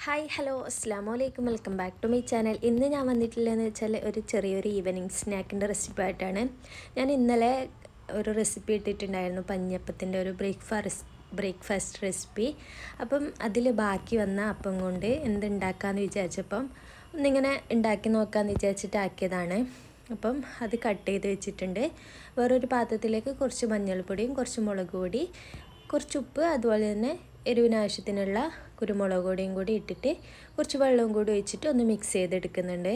hi hello അസ്സാം വലൈക്കും welcome back to my channel ഇന്ന് ഞാൻ വന്നിട്ടുള്ളതെന്ന് വെച്ചാൽ ഒരു ചെറിയൊരു ഈവനിങ് സ്നാക്കിൻ്റെ റെസിപ്പി ആയിട്ടാണ് ഞാൻ ഇന്നലെ ഒരു റെസിപ്പി ഇട്ടിട്ടുണ്ടായിരുന്നു പഞ്ഞപ്പത്തിൻ്റെ ഒരു ബ്രേക്ക്ഫാസ്റ്റ് ബ്രേക്ക്ഫാസ്റ്റ് റെസിപ്പി അപ്പം അതിൽ ബാക്കി വന്ന അപ്പം കൊണ്ട് എന്തുണ്ടാക്കാമെന്ന് വിചാരിച്ചപ്പം ഒന്നിങ്ങനെ ഉണ്ടാക്കി നോക്കാമെന്ന് വിചാരിച്ചിട്ട് ആക്കിയതാണ് അപ്പം അത് കട്ട് ചെയ്ത് വെച്ചിട്ടുണ്ട് വേറൊരു പാത്രത്തിലേക്ക് കുറച്ച് മഞ്ഞൾപ്പൊടിയും കുറച്ച് മുളക് പൊടി കുറച്ച് ഉപ്പ് അതുപോലെ തന്നെ എരിവിന് ആവശ്യത്തിനുള്ള കുരുമുളക് പൊടിയും കൂടി ഇട്ടിട്ട് കുറച്ച് വെള്ളവും കൂടി ഒഴിച്ചിട്ട് ഒന്ന് മിക്സ് ചെയ്തെടുക്കുന്നുണ്ട്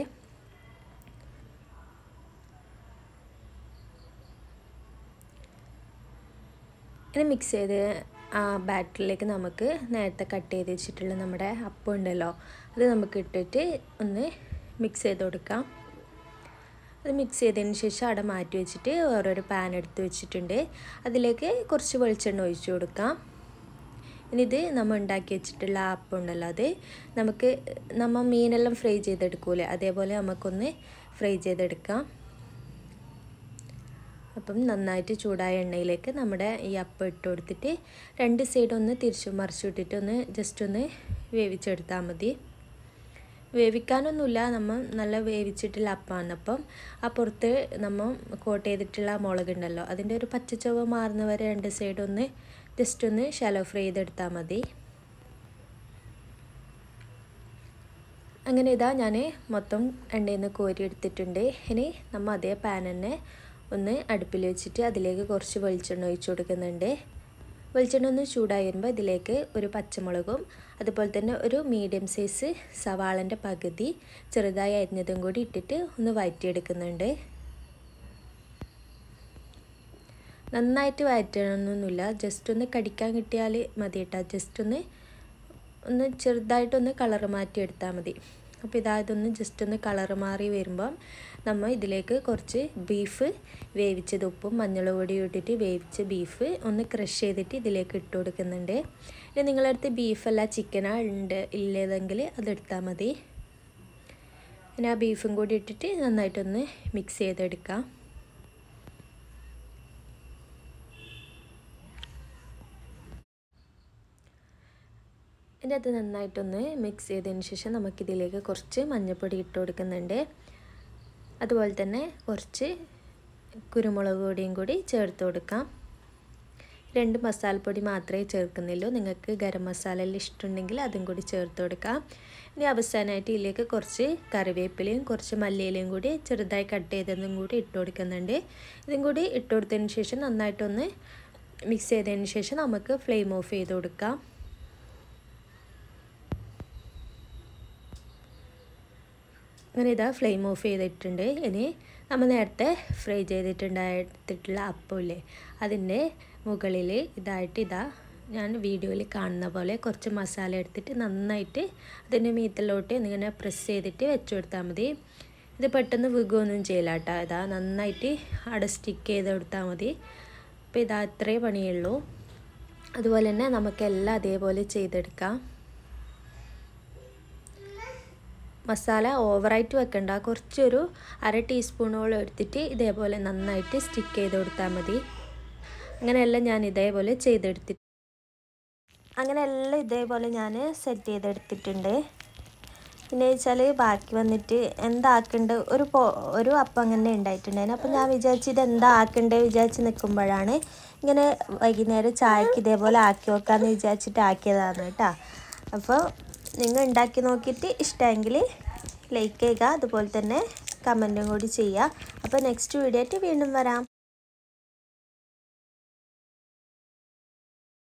ഇനി മിക്സ് ചെയ്ത് ആ ബാറ്ററിലേക്ക് നമുക്ക് നേരത്തെ കട്ട് ചെയ്ത് വെച്ചിട്ടുള്ള നമ്മുടെ അപ്പം ഉണ്ടല്ലോ അത് നമുക്ക് ഇട്ടിട്ട് ഒന്ന് മിക്സ് ചെയ്ത് കൊടുക്കാം അത് മിക്സ് ചെയ്തതിന് ശേഷം അവിടെ മാറ്റി വെച്ചിട്ട് ഓരോരോ പാൻ എടുത്ത് വെച്ചിട്ടുണ്ട് അതിലേക്ക് കുറച്ച് വെളിച്ചെണ്ണ ഒഴിച്ചു കൊടുക്കാം ഇനി ഇത് നമ്മൾ ഉണ്ടാക്കി വെച്ചിട്ടുള്ള അപ്പം ഉണ്ടല്ലോ അത് നമുക്ക് നമ്മൾ മീനെല്ലാം ഫ്രൈ ചെയ്തെടുക്കൂലേ അതേപോലെ നമുക്കൊന്ന് ഫ്രൈ ചെയ്തെടുക്കാം അപ്പം നന്നായിട്ട് ചൂടായ എണ്ണയിലേക്ക് നമ്മുടെ ഈ അപ്പം ഇട്ട് കൊടുത്തിട്ട് രണ്ട് സൈഡ് ഒന്ന് തിരിച്ചു മറിച്ചു ഇട്ടിട്ട് ഒന്ന് ജസ്റ്റ് ഒന്ന് വേവിച്ചെടുത്താൽ മതി വേവിക്കാനൊന്നുമില്ല നമ്മൾ നല്ല വേവിച്ചിട്ടുള്ള അപ്പമാണ് അപ്പം ആ പുറത്ത് നമ്മൾ കോട്ട് ചെയ്തിട്ടുള്ള മുളകുണ്ടല്ലോ അതിൻ്റെ ഒരു പച്ചച്ചവ മാറുന്ന വരെ രണ്ട് സൈഡ് ഒന്ന് ജസ്റ്റ് ഒന്ന് ഷാലോ ഫ്രൈ ചെയ്തെടുത്താൽ മതി അങ്ങനെ ഇതാ ഞാൻ മൊത്തം എണ്ണയിൽ നിന്ന് കോരി എടുത്തിട്ടുണ്ട് ഇനി നമ്മൾ അതേ പാൻ തന്നെ ഒന്ന് അടുപ്പിൽ വെച്ചിട്ട് അതിലേക്ക് കുറച്ച് വെളിച്ചെണ്ണ ഒഴിച്ചു കൊടുക്കുന്നുണ്ട് വെളിച്ചെണ്ണ ഒന്ന് ചൂടായി വരുമ്പോൾ ഇതിലേക്ക് ഒരു പച്ചമുളകും അതുപോലെ തന്നെ ഒരു മീഡിയം സൈസ് സവാളൻ്റെ പകുതി ചെറുതായി അരിഞ്ഞതും കൂടി ഇട്ടിട്ട് ഒന്ന് വഴറ്റിയെടുക്കുന്നുണ്ട് നന്നായിട്ട് വഴറ്റണമെന്നൊന്നുമില്ല ജസ്റ്റ് ഒന്ന് കടിക്കാൻ കിട്ടിയാൽ മതി കേട്ടോ ജസ്റ്റ് ഒന്ന് ഒന്ന് ചെറുതായിട്ടൊന്ന് കളറ് മാറ്റി എടുത്താൽ മതി അപ്പോൾ ഇതാ ഇതൊന്ന് ജസ്റ്റ് ഒന്ന് കളറ് മാറി വരുമ്പം നമ്മൾ ഇതിലേക്ക് കുറച്ച് ബീഫ് വേവിച്ചത് ഉപ്പും മഞ്ഞൾ പൊടിയും ഇട്ടിട്ട് വേവിച്ച ബീഫ് ഒന്ന് ക്രഷ് ചെയ്തിട്ട് ഇതിലേക്ക് ഇട്ട് കൊടുക്കുന്നുണ്ട് ഇനി നിങ്ങളുടെ അടുത്ത് ബീഫല്ല ചിക്കനാ ഉണ്ട് ഇല്ലതെങ്കിൽ അതെടുത്താൽ മതി പിന്നെ ആ ബീഫും കൂടി ഇട്ടിട്ട് നന്നായിട്ടൊന്ന് മിക്സ് ചെയ്തെടുക്കാം ഇതിൻ്റെ അത് നന്നായിട്ടൊന്ന് മിക്സ് ചെയ്തതിന് ശേഷം നമുക്കിതിലേക്ക് കുറച്ച് മഞ്ഞൾപ്പൊടി ഇട്ട് കൊടുക്കുന്നുണ്ട് അതുപോലെ തന്നെ കുറച്ച് കുരുമുളക് പൊടിയും കൂടി ചേർത്ത് കൊടുക്കാം രണ്ട് മസാലപ്പൊടി മാത്രമേ ചേർക്കുന്നുള്ളൂ നിങ്ങൾക്ക് ഗരം മസാല എല്ലാം ഇഷ്ടമുണ്ടെങ്കിൽ അതും കൂടി ചേർത്ത് കൊടുക്കാം ഇനി അവസാനമായിട്ട് ഇതിലേക്ക് കുറച്ച് കറിവേപ്പിലയും കുറച്ച് മല്ലിയിലയും കൂടി ചെറുതായി കട്ട് ചെയ്തതും കൂടി ഇട്ട് കൊടുക്കുന്നുണ്ട് ഇതും കൂടി ഇട്ട് കൊടുത്തതിന് ശേഷം നന്നായിട്ടൊന്ന് മിക്സ് ചെയ്തതിന് ശേഷം നമുക്ക് ഫ്ലെയിം ഓഫ് ചെയ്ത് കൊടുക്കാം അങ്ങനെ ഇതാ ഫ്ലെയിം ഓഫ് ചെയ്തിട്ടുണ്ട് ഇനി നമ്മൾ നേരത്തെ ഫ്രൈ ചെയ്തിട്ടുണ്ടായിട്ടുള്ള അപ്പമില്ലേ അതിൻ്റെ മുകളിൽ ഇതായിട്ട് ഇതാ ഞാൻ വീഡിയോയിൽ കാണുന്ന പോലെ കുറച്ച് മസാല എടുത്തിട്ട് നന്നായിട്ട് അതിൻ്റെ മീത്തിലോട്ട് ഇങ്ങനെ പ്രസ് ചെയ്തിട്ട് വെച്ച് കൊടുത്താൽ മതി ഇത് പെട്ടെന്ന് വികുകയൊന്നും ചെയ്യില്ല കേട്ടോ ഇതാ നന്നായിട്ട് അവിടെ സ്റ്റിക്ക് ചെയ്ത് കൊടുത്താൽ മതി അപ്പോൾ ഇതാ ഇത്രേ പണിയുള്ളൂ അതുപോലെ തന്നെ നമുക്കെല്ലാം അതേപോലെ ചെയ്തെടുക്കാം മസാല ഓവറായിട്ട് വെക്കണ്ട കുറച്ചൊരു അര ടീസ്പൂണോളം എടുത്തിട്ട് ഇതേപോലെ നന്നായിട്ട് സ്റ്റിക്ക് ചെയ്ത് കൊടുത്താൽ മതി അങ്ങനെയെല്ലാം ഞാൻ ഇതേപോലെ ചെയ്തെടുത്തിട്ട് അങ്ങനെ എല്ലാം ഇതേപോലെ ഞാൻ സെറ്റ് ചെയ്തെടുത്തിട്ടുണ്ട് പിന്നെ വെച്ചാൽ ബാക്കി വന്നിട്ട് എന്താക്കേണ്ട ഒരു പോ ഒരു അപ്പം അങ്ങനെ ഉണ്ടായിട്ടുണ്ടായിരുന്നു അപ്പോൾ ഞാൻ വിചാരിച്ചു ഇത് എന്താ ആക്കണ്ടേ വിചാരിച്ച് നിൽക്കുമ്പോഴാണ് ഇങ്ങനെ വൈകുന്നേരം ചായക്ക് ഇതേപോലെ ആക്കി വെക്കാമെന്ന് വിചാരിച്ചിട്ട് ആക്കിയതാണ് കേട്ടോ അപ്പോൾ നിങ്ങൾ ഉണ്ടാക്കി നോക്കിയിട്ട് ഇഷ്ടമെങ്കിൽ ലൈക്ക് ചെയ്യുക അതുപോലെ തന്നെ കമൻറ്റും കൂടി ചെയ്യുക അപ്പോൾ നെക്സ്റ്റ് വീഡിയോ ആയിട്ട് വീണ്ടും വരാം